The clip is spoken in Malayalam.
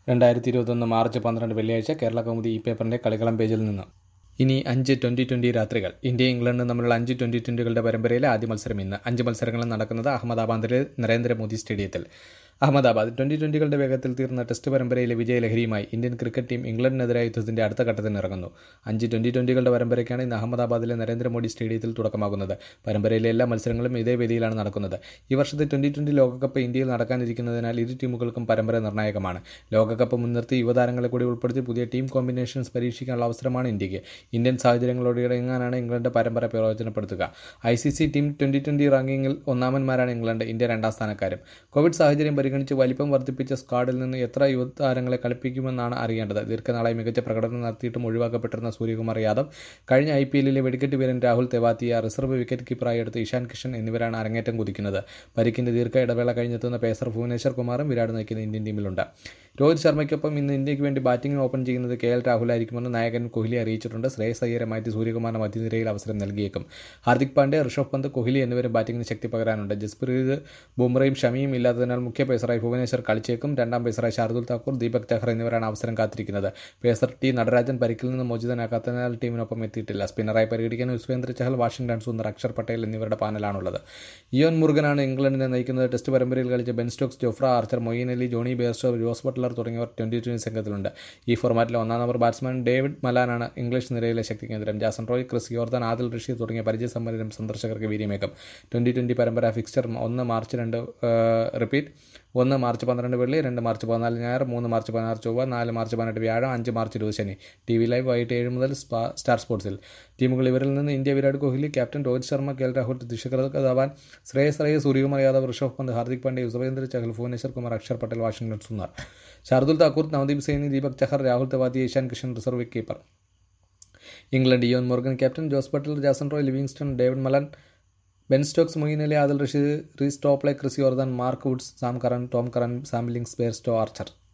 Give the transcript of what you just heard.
രണ്ടായിരത്തി ഇരുപത്തൊന്ന് മാർച്ച് പന്ത്രണ്ട് വെള്ളിയാഴ്ച കേരള കൗമുദി ഈ പേപ്പറിന്റെ കളിക്കളം പേജിൽ നിന്ന് ഇനി അഞ്ച് ട്വന്റി ട്വന്റി രാത്രികൾ ഇന്ത്യ ഇംഗ്ലണ്ടും തമ്മിലുള്ള അഞ്ച് ട്വന്റി ട്വന്റികളുടെ പരമ്പരയിലെ ആദ്യ മത്സരം ഇന്ന് അഞ്ച് മത്സരങ്ങളും നടക്കുന്നത് അഹമ്മദാബാദിലെ നരേന്ദ്രമോദി സ്റ്റേഡിയത്തിൽ അഹമ്മദാബാദ് ട്വന്റി ട്വന്റികളുടെ വേഗത്തിൽ തീർന്ന ടെസ്റ്റ് പരമ്പരയിലെ വിജയലഹരിയുമായി ഇന്ത്യൻ ക്രിക്കറ്റ് ടീം ഇംഗ്ലണ്ടിനെതിരായ യുദ്ധത്തിന്റെ അടുത്ത ഘട്ടത്തിന് ഇറങ്ങുന്നു അഞ്ച് ട്വന്റി ട്വന്റികളുടെ പരമ്പരയ്ക്കാണ് ഇന്ന് അഹമ്മദാബാദിലെ നരേന്ദ്രമോദി സ്റ്റേഡിയത്തിൽ തുടക്കമാകുന്നത് പരമ്പരയിലെ എല്ലാ മത്സരങ്ങളും ഇതേ വേദിയിലാണ് നടക്കുന്നത് ഈ വർഷത്തെ ട്വന്റി ട്വന്റി ലോകകപ്പ് ഇന്ത്യയിൽ നടക്കാനിരിക്കുന്നതിനാൽ ഇരു ടീമുകൾക്കും പരമ്പര നിർണായകമാണ് ലോകകപ്പ് മുൻനിർത്തി യുവതാരങ്ങളെ കൂടി ഉൾപ്പെടുത്തി പുതിയ ടീം കോമ്പിനേഷൻസ് പരീക്ഷിക്കാനുള്ള അവസരമാണ് ഇന്ത്യക്ക് ഇന്ത്യൻ സാഹചര്യങ്ങളോട് ഇടങ്ങാനാണ് ഇംഗ്ലണ്ട് പരമ്പര പ്രയോജനപ്പെടുത്തുക I C C team twenty twenty റാങ്കിങ്ങിൽ ഒന്നാമന്മാരാണ് ഇംഗ്ലണ്ട് ഇന്ത്യ രണ്ടാം സ്ഥാനക്കാരും കോവിഡ് സാഹചര്യം പരിഗണിച്ച് വലിപ്പം വർദ്ധിപ്പിച്ച സ്ക്വാഡിൽ നിന്ന് എത്ര യുവതാരങ്ങളെ കളിപ്പിക്കുമെന്നാണ് അറിയേണ്ടത് ദീർഘനാളായി മികച്ച പ്രകടനം നടത്തിയിട്ടും ഒഴിവാക്കപ്പെട്ടിരുന്ന സൂര്യകുമാർ യാദവ് കഴിഞ്ഞ ഐ പി എല്ലിലെ വെടിക്കെട്ട് വീരൻ രാഹുൽ തെവാത്തിയ റിസർവ് വിക്കറ്റ് കീപ്പറായി എടുത്ത ഇഷാൻ കിഷൻ എന്നിവരാണ് അരങ്ങേറ്റം കുതിക്കുന്നത് പരിക്കിന്റെ ദീർഘ ഇടവേള കഴിഞ്ഞെത്തുന്ന പേസർ ഭുവനേശ്വർ കുമാറും വിരാട് നയിക്കുന്ന ഇന്ത്യൻ ടീമിലുണ്ട് രോഹിത് ശർമ്മയ്ക്കൊപ്പം ഇന്ന് ഇന്ത്യക്ക് വേണ്ടി ബാറ്റിംഗ് ഓപ്പൺ ചെയ്യുന്നത് കെ എൽ രാഹുലായിരിക്കുമെന്ന് നായകൻ കോഹ്ലി അറിയിച്ചിട്ടുണ്ട് ശ്രേയസ് അയ്യരെ മാറ്റി സൂര്യകുമാറിന് മധ്യനിരയിൽ അവസരം നൽകിയേക്കും ഹാർദിക് പാണ്ഡ്യ ഋഷഭ് പന്ത് കോഹ്ലി എന്നിവരും ബാറ്റിംഗിന് ശക്തി പകരാനുണ്ട് ജസ്പ്രീത് ബുംറയും ഷമിയും ഇല്ലാത്തതിനാൽ മുഖ്യ പേസറായി ഭുവനേശ്വർ കളിച്ചേക്കും രണ്ടാം പേസറായി ഷാർദുൽ താക്കൂർ ദീപക് ചഹർ എന്നിവരാണ് അവസരം കാത്തിരിക്കുന്നത് പേസർ ടി നടരാജൻ പരിക്കിൽ നിന്ന് മോചിതനാക്കാത്തതിനാൽ ടീമിനൊപ്പം എത്തിയിട്ടില്ല സ്പിന്നറായി പരിഗണിക്കാൻ യുസ്വേന്ദ്ര ചഹൽ വാഷിംഗ്ടൺ സുന്ദർ അക്ഷർ പട്ടേൽ എന്നിവരുടെ പാനലാണുള്ളത് ഇയോൻ മുർഗനാണ് ഇംഗ്ലണ്ടിനെ നയിക്കുന്നത് ടെസ്റ്റ് പരമ്പരയിൽ കളിച്ച Ben Stokes Jofra Archer Moeen Ali Jonny Bairstow Jos Buttler തുടങ്ങിയവർ ട്വന്റി ട്വന്റി സംഘത്തിലുണ്ട് ഈ ഫോർമാറ്റിലെ ഒന്നാം നമ്പർ ബാറ്റ്സ്മാൻ ഡേവിഡ് മലാനാണ് ഇംഗ്ലീഷ് നിരയിലെ ശക്തി കേന്ദ്രം ജാസൺ റോയ് ക്രിസ് യോർദാൻ ആദിൽ റഷീദ് തുടങ്ങിയ പരിചയസമ്പന്നരും സന്ദർശകർക്ക് വീര്യമേക്കും ട്വന്റി ട്വന്റി പരമ്പര ഫിക്സ്ചർ ഒന്ന് മാർച്ച് രണ്ട് റിപ്പീറ്റ് ഒന്ന് മാർച്ച് പന്ത്രണ്ട് വെള്ളി രണ്ട് മാർച്ച് പതിനാല് ഞായർ മൂന്ന് മാർച്ച് പതിനാറ് ചൊവ്വ നാല് മാർച്ച് പതിനെട്ട് വ്യാഴം അഞ്ച് മാർച്ച് ഇരുപത് ശനി ടി വി ലൈവ് വൈകിട്ട് ഏഴ് മുതൽ സ്റ്റാർ സ്പോർട്സിൽ ടീമുകൾ ഇവരിൽ നിന്ന് India Virat Kohli captain Rohit Sharma K L Rahul ദിശകർ Dhawan Shreyas Iyer Suryakumar Yadav Rishabh Pant Hardik Pandya Yuzvendra Chahal Bhuvneshwar Kumar Axar Patel Washington Sundar Shardul Thakur Navdeep Saini Deepak Chahar Rahul Tewatia Ishan Kishan reserve keeper England Eoin Morgan captain Jos Buttler Jason Roy Livingstone David Malan Ben Stokes Moeen Ali Adil Rashid Reece Topley Chris Jordan Mark Woods Sam Curran Tom Curran Sam Billings Bairstow archer